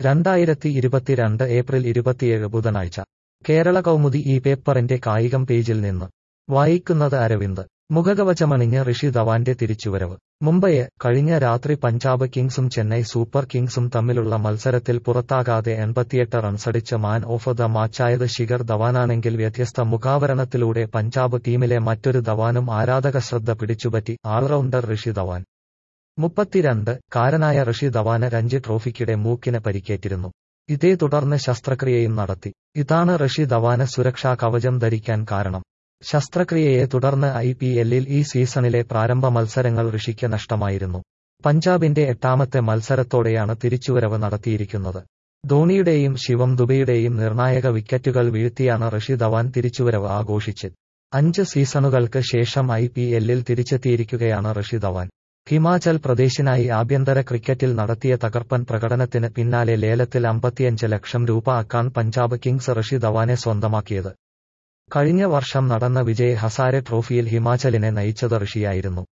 രണ്ടായിരത്തി ഇരുപത്തിരണ്ട് ഏപ്രിൽ ഇരുപത്തിയേഴ് ബുധനാഴ്ച കേരള കൗമുദി ഈ പേപ്പറിന്റെ കായികം പേജിൽ നിന്ന് വായിക്കുന്നത് അരവിന്ദ് മുഖകവചമണിഞ്ഞ് ഋഷി ധവാന്റെ തിരിച്ചുവരവ് മുംബൈയെ കഴിഞ്ഞ രാത്രി പഞ്ചാബ് കിങ്സും ചെന്നൈ സൂപ്പർ കിങ്സും തമ്മിലുള്ള മത്സരത്തിൽ പുറത്താകാതെ എൺപത്തിയെട്ട് റൺസടിച്ച് മാൻ ഓഫ് ദ മാച്ചായത് ശിഖർ ധവാനാണെങ്കിൽ വ്യത്യസ്ത മുഖാവരണത്തിലൂടെ പഞ്ചാബ് ടീമിലെ മറ്റൊരു ധവാനും ആരാധക ശ്രദ്ധ പിടിച്ചുപറ്റി ആൾറൗണ്ടർ ഋഷി ധവാൻ മുപ്പത്തിരണ്ട് കാരനായ ഋഷി ധവാന് രഞ്ജി ട്രോഫിക്കിടെ മൂക്കിന് പരിക്കേറ്റിരുന്നു ഇതേ തുടർന്ന് ശസ്ത്രക്രിയയും നടത്തി ഇതാണ് ഋഷി ധവാന് സുരക്ഷാ കവചം ധരിക്കാൻ കാരണം ശസ്ത്രക്രിയയെ തുടർന്ന് ഐ പി എല്ലിൽ ഈ സീസണിലെ പ്രാരംഭ മത്സരങ്ങൾ ഋഷിക്ക് നഷ്ടമായിരുന്നു പഞ്ചാബിന്റെ എട്ടാമത്തെ മത്സരത്തോടെയാണ് തിരിച്ചുവരവ് നടത്തിയിരിക്കുന്നത് ധോണിയുടെയും ശിവം ദുബെയുടെയും നിർണായക വിക്കറ്റുകൾ വീഴ്ത്തിയാണ് ഋഷി ധവാൻ തിരിച്ചുവരവ് ആഘോഷിച്ചത് അഞ്ച് സീസണുകൾക്ക് ശേഷം ഐ പി എല്ലിൽ തിരിച്ചെത്തിയിരിക്കുകയാണ് ഋഷി ധവാൻ ഹിമാചൽ പ്രദേശിനായി ആഭ്യന്തര ക്രിക്കറ്റിൽ നടത്തിയ തകർപ്പൻ പ്രകടനത്തിന് പിന്നാലെ ലേലത്തിൽ അമ്പത്തിയഞ്ച് ലക്ഷം രൂപ ആക്കാൻ പഞ്ചാബ് കിങ്സ് ഋഷി ധവാനെ സ്വന്തമാക്കിയത് കഴിഞ്ഞ വർഷം നടന്ന വിജയ് ഹസാരെ ട്രോഫിയിൽ ഹിമാചലിനെ നയിച്ചത് ഋഷിയായിരുന്നു